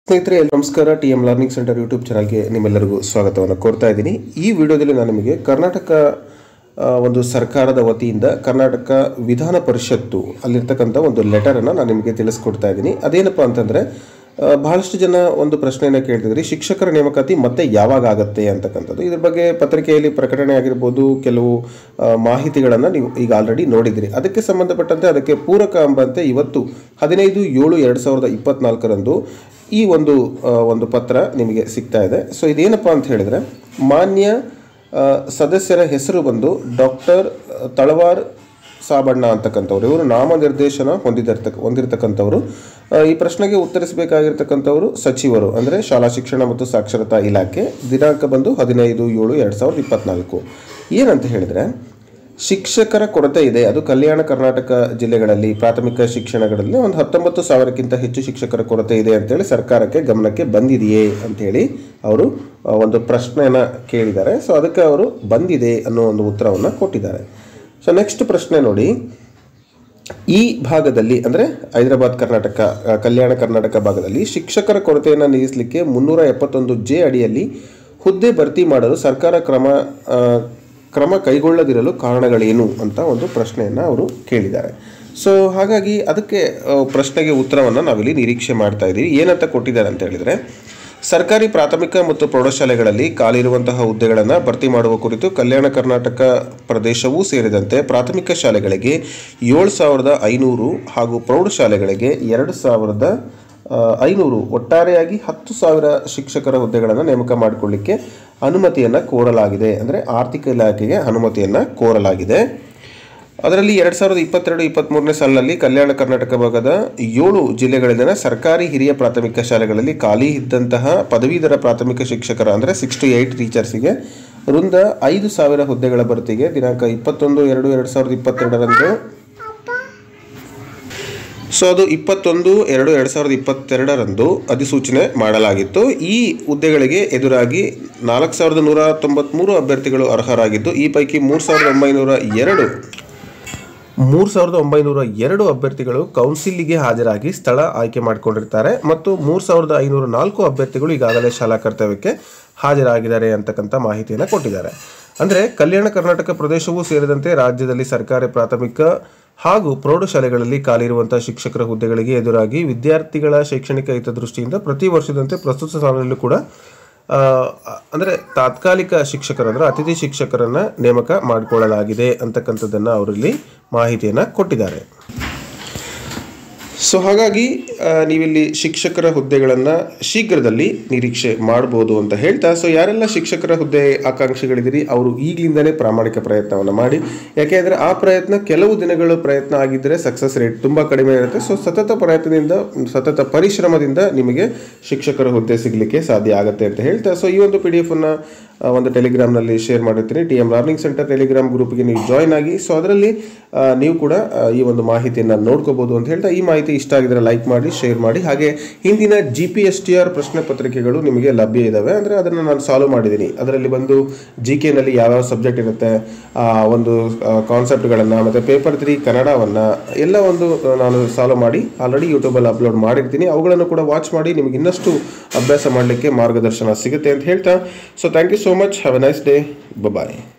ಸ್ನೇಹಿತರೆ ನಮಸ್ಕಾರ T M learning centre YouTube ಚಾನಲ್ಗೆ ನಿಮ್ಮೆಲ್ಲರಿಗೂ ಸ್ವಾಗತವನ್ನು ಕೋರ್ತಾ ಇದ್ದೀನಿ ಈ ವಿಡಿಯೋದಲ್ಲಿ ನಾನು ನಿಮಗೆ ಕರ್ನಾಟಕ ಆ, ಒಂದು ಸರ್ಕಾರದ ವತಿಯಿಂದ ಕರ್ನಾಟಕ ವಿಧಾನ ಪರಿಷತ್ತು ಅಲ್ಲಿರ್ತಕ್ಕಂಥ ಒಂದು ಲೆಟರನ್ನು ನಾನು ನಿಮಗೆ ತಿಳಿಸ್ಕೊಡ್ತಾ ಇದ್ದೀನಿ ಅದೇನಪ್ಪ ಅಂತಂದರೆ ಆ, ಬಹಳಷ್ಟು ಜನ ಒಂದು ಪ್ರಶ್ನೆಯನ್ನು ಕೇಳ್ತಿದ್ರಿ ಶಿಕ್ಷಕರ ನೇಮಕಾತಿ ಮತ್ತೆ ಯಾವಾಗ ಆಗುತ್ತೆ ಅಂತಕ್ಕಂಥದ್ದು ಇದ್ರ ಬಗ್ಗೆ ಪತ್ರಿಕೆಯಲ್ಲಿ ಪ್ರಕಟಣೆ ಆಗಿರ್ಬೋದು ಕೆಲವು ಮಾಹಿತಿಗಳನ್ನು ನೀವು ಈಗ ಆಲ್ರೆಡಿ ನೋಡಿದಿರಿ ಅದಕ್ಕೆ ಸಂಬಂಧಪಟ್ಟಂತೆ ಅದಕ್ಕೆ ಪೂರಕ ಎಂಬಂತೆ ಇವತ್ತು ಹದಿನೈದು ಏಳು ಎರಡು ಸಾವಿರದ ಇಪ್ಪತ್ನಾಲ್ಕರಂದು ಈ ಒಂದು ಆ, ಒಂದು ಪತ್ರ ನಿಮಗೆ ಸಿಗ್ತಾ ಇದೆ ಸೊ ಇದೇನಪ್ಪ ಅಂತ ಹೇಳಿದ್ರೆ ಮಾನ್ಯ ಆ, ಸದಸ್ಯರ ಹೆಸರು ಬಂದು ಡಾಕ್ಟರ್ ತಳವಾರ್ ಸಾಬಣ್ಣ ಅಂತಕ್ಕಂಥವ್ರು ಇವರು ನಾಮನಿರ್ದೇಶನ ಹೊಂದಿದಿರ್ತಕ್ಕ ಹೊಂದಿರತಕ್ಕಂಥವ್ರು ಆ, ಈ ಪ್ರಶ್ನೆಗೆ ಉತ್ತರಿಸಬೇಕಾಗಿರ್ತಕ್ಕಂಥವ್ರು ಸಚಿವರು ಅಂದರೆ ಶಾಲಾ ಶಿಕ್ಷಣ ಮತ್ತು ಸಾಕ್ಷರತಾ ಇಲಾಖೆ ದಿನಾಂಕ ಬಂದು ಹದಿನೈದು ಏಳು ಎರಡು ಸಾವಿರದ ಇಪ್ಪತ್ನಾಲ್ಕು ಏನಂತ ಹೇಳಿದ್ರೆ ಶಿಕ್ಷಕರ ಕೊರತೆ ಇದೆ ಅದು ಕಲ್ಯಾಣ ಕರ್ನಾಟಕ ಜಿಲ್ಲೆಗಳಲ್ಲಿ ಪ್ರಾಥಮಿಕ ಶಿಕ್ಷಣಗಳಲ್ಲಿ ಒಂದು ಹತ್ತೊಂಬತ್ತು ಸಾವಿರಕ್ಕಿಂತ ಹೆಚ್ಚು ಶಿಕ್ಷಕರ ಕೊರತೆ ಇದೆ ಅಂತೇಳಿ ಸರ್ಕಾರಕ್ಕೆ ಗಮನಕ್ಕೆ ಬಂದಿದೆಯೇ ಅಂತೇಳಿ ಅವರು ಆ, ಒಂದು ಪ್ರಶ್ನೆಯನ್ನು ಕೇಳಿದ್ದಾರೆ ಸೊ ಅದಕ್ಕೆ ಅವರು ಬಂದಿದೆ ಅನ್ನೋ ಒಂದು ಉತ್ತರವನ್ನು ಕೊಟ್ಟಿದ್ದಾರೆ ಸೊ ನೆಕ್ಸ್ಟ್ ಪ್ರಶ್ನೆ ನೋಡಿ ಈ ಭಾಗದಲ್ಲಿ ಅಂದರೆ ಹೈದರಾಬಾದ್ ಕರ್ನಾಟಕ ಆ, ಕಲ್ಯಾಣ ಕರ್ನಾಟಕ ಭಾಗದಲ್ಲಿ ಶಿಕ್ಷಕರ ಕೊರತೆಯನ್ನು ನೀಗಿಸಲಿಕ್ಕೆ ಮುನ್ನೂರ ಎಪ್ಪತ್ತೊಂದು ಜೆ ಅಡಿಯಲ್ಲಿ ಹುದ್ದೆ ಭರ್ತಿ ಮಾಡಲು ಸರ್ಕಾರ ಕ್ರಮ ಆ, ಕ್ರಮ ಕೈಗೊಳ್ಳದಿರಲು ಕಾರಣಗಳೇನು ಅಂತ ಒಂದು ಪ್ರಶ್ನೆಯನ್ನು ಅವರು ಕೇಳಿದ್ದಾರೆ ಸೊ ಹಾಗಾಗಿ ಅದಕ್ಕೆ ಆ, ಪ್ರಶ್ನೆಗೆ ಉತ್ತರವನ್ನು ನಾವಿಲ್ಲಿ ನಿರೀಕ್ಷೆ ಮಾಡ್ತಾ ಇದ್ದೀವಿ ಏನಂತ ಕೊಟ್ಟಿದ್ದಾರೆ ಅಂತ ಹೇಳಿದರೆ ಸರ್ಕಾರಿ ಪ್ರಾಥಮಿಕ ಮತ್ತು ಪ್ರೌಢಶಾಲೆಗಳಲ್ಲಿ ಖಾಲಿರುವಂತಹ ಹುದ್ದೆಗಳನ್ನು ಭರ್ತಿ ಮಾಡುವ ಕುರಿತು ಕಲ್ಯಾಣ ಕರ್ನಾಟಕ ಪ್ರದೇಶವೂ ಸೇರಿದಂತೆ ಪ್ರಾಥಮಿಕ ಶಾಲೆಗಳಿಗೆ ಏಳು ಸಾವಿರದ ಐನೂರು ಹಾಗೂ ಪ್ರೌಢಶಾಲೆಗಳಿಗೆ ಎರಡು ಸಾವಿರದ ಆ, ಐನೂರು ಒಟ್ಟಾರೆಯಾಗಿ ಹತ್ತು ಸಾವಿರ ಶಿಕ್ಷಕರ ಹುದ್ದೆಗಳನ್ನು ನೇಮಕ ಮಾಡಿಕೊಳ್ಳಿಕ್ಕೆ ಅನುಮತಿಯನ್ನು ಕೋರಲಾಗಿದೆ ಅಂದರೆ ಆರ್ಥಿಕ ಇಲಾಖೆಗೆ ಅನುಮತಿಯನ್ನು ಕೋರಲಾಗಿದೆ ಅದರಲ್ಲಿ ಎರಡು ಸಾವಿರದ ಇಪ್ಪತ್ತೆರಡು ಇಪ್ಪತ್ತ್ಮೂರನೇ ಸಾಲಿನಲ್ಲಿ ಕಲ್ಯಾಣ ಕರ್ನಾಟಕ ಭಾಗದ ಏಳು ಜಿಲ್ಲೆಗಳಲ್ಲಿನ ಸರ್ಕಾರಿ ಹಿರಿಯ ಪ್ರಾಥಮಿಕ ಶಾಲೆಗಳಲ್ಲಿ ಖಾಲಿ ಇದ್ದಂತಹ ಪದವೀಧರ ಪ್ರಾಥಮಿಕ ಶಿಕ್ಷಕರ ಅಂದರೆ ಸಿಕ್ಸ್ ಟು ಏಯ್ಟ್ ಟೀಚರ್ಸಿಗೆ ವೃಂದ ಐದು ಸಾವಿರ ಹುದ್ದೆಗಳ ಭರ್ತಿಗೆ ದಿನಾಂಕ ಇಪ್ಪತ್ತೊಂದು ಎರಡು ಎರಡು ಸಾವಿರದ ಇಪ್ಪತ್ತೆರಡರಂದು ಸೊ ಅದು ಇಪ್ಪತ್ತೊಂದು ಎರಡು ಎರಡು ಸಾವಿರದ ಇಪ್ಪತ್ತೆರಡರಂದು ಅಧಿಸೂಚನೆ ಮಾಡಲಾಗಿತ್ತು ಈ ಹುದ್ದೆಗಳಿಗೆ ಎದುರಾಗಿ ನಾಲ್ಕು ಸಾವಿರದ ನೂರ ತೊಂಬತ್ತ್ಮೂರು ಅಭ್ಯರ್ಥಿಗಳು ಅರ್ಹರಾಗಿದ್ದು ಈ ಪೈಕಿ ಮೂರು ಸಾವಿರದ ಒಂಬೈನೂರ ಎರಡು ಮೂರು ಸಾವಿರದ ಒಂಬೈನೂರ ಎರಡು ಅಭ್ಯರ್ಥಿಗಳು ಕೌನ್ಸಿಲಿಗೆ ಹಾಜರಾಗಿ ಸ್ಥಳ ಆಯ್ಕೆ ಮಾಡಿಕೊಂಡಿರ್ತಾರೆ ಮತ್ತು ಮೂರು ಸಾವಿರದ ಐನೂರ ನಾಲ್ಕು ಅಭ್ಯರ್ಥಿಗಳು ಈಗಾಗಲೇ ಶಾಲಾ ಕರ್ತವ್ಯಕ್ಕೆ ಹಾಜರಾಗಿದ್ದಾರೆ ಅಂತಕ್ಕಂಥ ಮಾಹಿತಿಯನ್ನು ಕೊಟ್ಟಿದ್ದಾರೆ ಅಂದರೆ ಕಲ್ಯಾಣ ಕರ್ನಾಟಕ ಪ್ರದೇಶವೂ ಸೇರಿದಂತೆ ರಾಜ್ಯದಲ್ಲಿ ಸರ್ಕಾರಿ ಪ್ರಾಥಮಿಕ ಹಾಗೂ ಪ್ರೌಢಶಾಲೆಗಳಲ್ಲಿ ಖಾಲಿರುವಂತಹ ಶಿಕ್ಷಕರ ಹುದ್ದೆಗಳಿಗೆ ಎದುರಾಗಿ ವಿದ್ಯಾರ್ಥಿಗಳ ಶೈಕ್ಷಣಿಕ ಹಿತದೃಷ್ಟಿಯಿಂದ ಪ್ರತಿ ವರ್ಷದಂತೆ ಪ್ರಸ್ತುತ ಸಾಲಿನಲ್ಲೂ ಕೂಡ ಆ, ಅಂದರೆ ತಾತ್ಕಾಲಿಕ ಶಿಕ್ಷಕರು ಅಂದರೆ ಅತಿಥಿ ಶಿಕ್ಷಕರನ್ನು ನೇಮಕ ಮಾಡಿಕೊಳ್ಳಲಾಗಿದೆ ಅಂತಕ್ಕಂಥದ್ದನ್ನು ಅವರಲ್ಲಿ ಮಾಹಿತಿಯನ್ನು ಕೊಟ್ಟಿದ್ದಾರೆ ಸೊ ಹಾಗಾಗಿ ಆ, ನೀವಿಲ್ಲಿ ಶಿಕ್ಷಕರ ಹುದ್ದೆಗಳನ್ನು ಶೀಘ್ರದಲ್ಲಿ ನಿರೀಕ್ಷೆ ಮಾಡ್ಬೋದು ಅಂತ ಹೇಳ್ತಾ ಸೊ ಯಾರೆಲ್ಲ ಶಿಕ್ಷಕರ ಹುದ್ದೆ ಆಕಾಂಕ್ಷಿಗಳಿದ್ದೀರಿ ಅವರು ಈಗಲಿಂದಲೇ ಪ್ರಾಮಾಣಿಕ ಪ್ರಯತ್ನವನ್ನು ಮಾಡಿ ಯಾಕೆಂದರೆ ಆ ಪ್ರಯತ್ನ ಕೆಲವು ದಿನಗಳು ಪ್ರಯತ್ನ ಆಗಿದ್ದರೆ ಸಕ್ಸಸ್ ರೇಟ್ ತುಂಬ ಕಡಿಮೆ ಇರುತ್ತೆ ಸೊ ಸತತ ಪ್ರಯತ್ನದಿಂದ ಸತತ ಪರಿಶ್ರಮದಿಂದ ನಿಮಗೆ ಶಿಕ್ಷಕರ ಹುದ್ದೆ ಸಿಗಲಿಕ್ಕೆ ಸಾಧ್ಯ ಆಗುತ್ತೆ ಅಂತ ಹೇಳ್ತಾ ಸೊ ಈ ಒಂದು ಪಿ ಡಿ ಎಫನ್ನು ಒಂದು ಟೆಲಿಗ್ರಾಮ್ನಲ್ಲಿ ಶೇರ್ ಮಾಡಿರ್ತೀನಿ T M learning centre Telegram ಗ್ರೂಪ್ಗೆ ನೀವು ಜಾಯ್ನ್ ಆಗಿ ಸೊ ಅದರಲ್ಲಿ ಆ, ನೀವು ಕೂಡ ಆ, ಈ ಒಂದು ಮಾಹಿತಿಯನ್ನು ನೋಡ್ಕೋಬೋದು ಅಂತ ಹೇಳ್ತಾ ಈ ಮಾಹಿತಿ ಇಷ್ಟ ಆಗಿದ್ರೆ ಲೈಕ್ ಮಾಡಿ ಶೇರ್ ಮಾಡಿ ಹಾಗೆ ಹಿಂದಿನ G P S T R ಪ್ರಶ್ನೆ ಪತ್ರಿಕೆಗಳು ನಿಮಗೆ ಲಭ್ಯ ಇದ್ದಾವೆ ಅಂದರೆ ಅದನ್ನು ನಾನು ಸಾಲ್ವ್ ಮಾಡಿದ್ದೀನಿ ಅದರಲ್ಲಿ ಬಂದು ಜಿ ಕೆನಲ್ಲಿ ಯಾವ್ಯಾವ ಸಬ್ಜೆಕ್ಟ್ ಇರುತ್ತೆ ಆ ಒಂದು ಕಾನ್ಸೆಪ್ಟ್ಗಳನ್ನು ಮತ್ತು ಪೇಪರ್ ತ್ರೀ ಕನ್ನಡವನ್ನು ಎಲ್ಲ ಒಂದು ಆ, ನಾನು ಸಾಲ್ವ್ ಮಾಡಿ ಆಲ್ರೆಡಿ ಯೂಟ್ಯೂಬಲ್ಲಿ ಅಪ್ಲೋಡ್ ಮಾಡಿರ್ತೀನಿ ಅವುಗಳನ್ನು ಕೂಡ ವಾಚ್ ಮಾಡಿ ನಿಮಗೆ ಇನ್ನಷ್ಟು ಅಭ್ಯಾಸ ಮಾಡಲಿಕ್ಕೆ ಮಾರ್ಗದರ್ಶನ ಸಿಗುತ್ತೆ ಅಂತ ಹೇಳ್ತಾ so thank you so much have a nice day bye